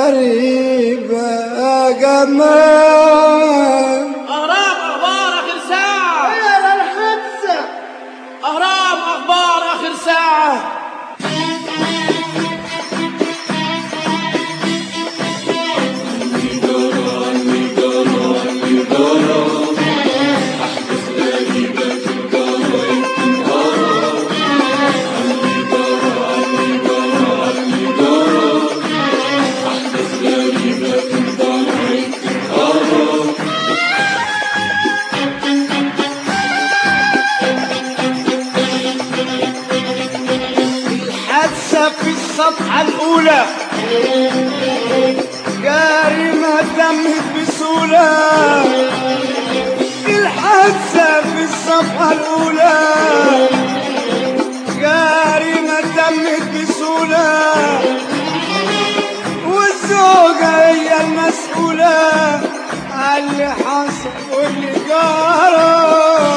غريبة يا جمال أهرام أخبار آخر ساعة يا الحادثة أهرام أخبار آخر ساعة الحادثة في الصفحة الأولى جريمة تمت بسهولة الحادثة في الصفحة الأولى جريمة تمت بسهولة والزوجة هي المسؤولة عن اللي حصل واللي جرى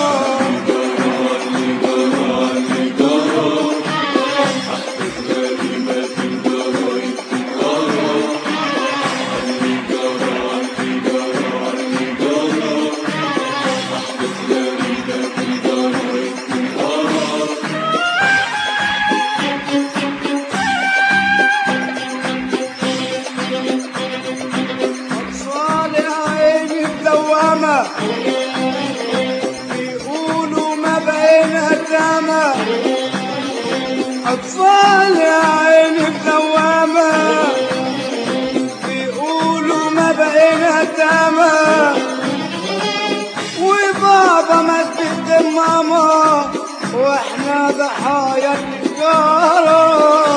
أطفال عيني مدوامة بيقولوا ما بقينا تامة أطفال عيني مدوامة بيقولوا ما بقينا تامة وبابا ما تقدم ماما واحنا ضحايا التجارة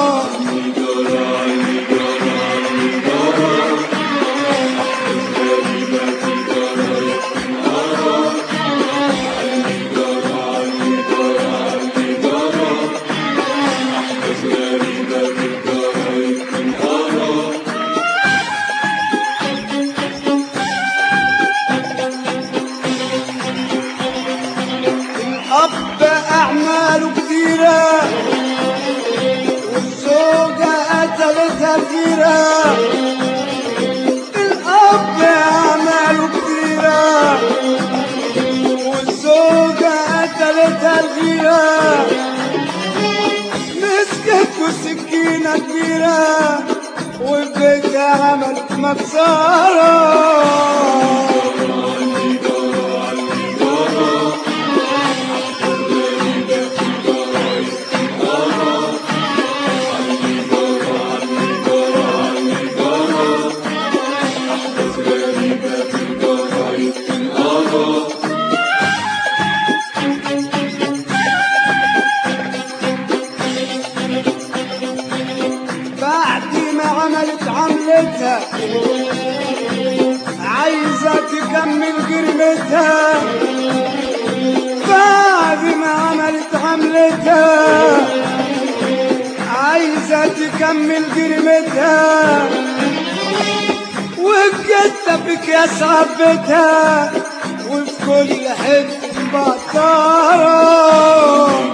الأب أعماله كتيرة والزوجة قتلتها كتيرة الأب أعماله كتيرة والزوجة قتلتها كتيرة مسكته سكينة كبيرة وبيتها عملت مكسرة بعد ما عملت عملتها عايزة تكمل جرمتها بعد ما عملت عملتها عايزة تكمل جرمتها وبجد بكياس عبتها وفي كل حتة بطارة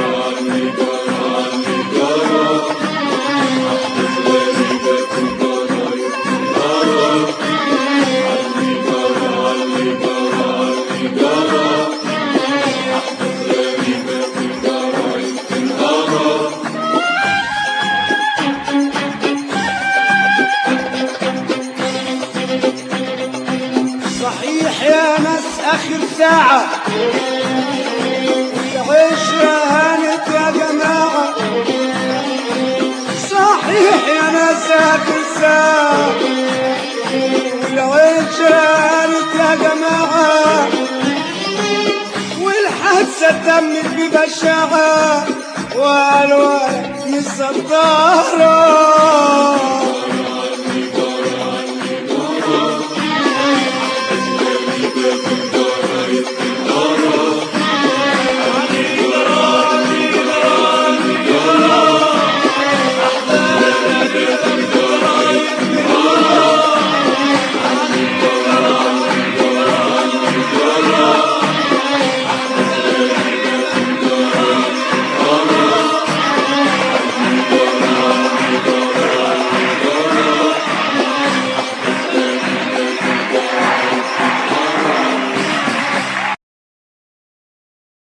صحيح يا ناس آخر ساعة والعشرة هانت يا جماعة صحيح يا ناس آخر ساعة والعشرة هانت يا جماعة والحادثة تمت ببشاعة والوالد مصدرة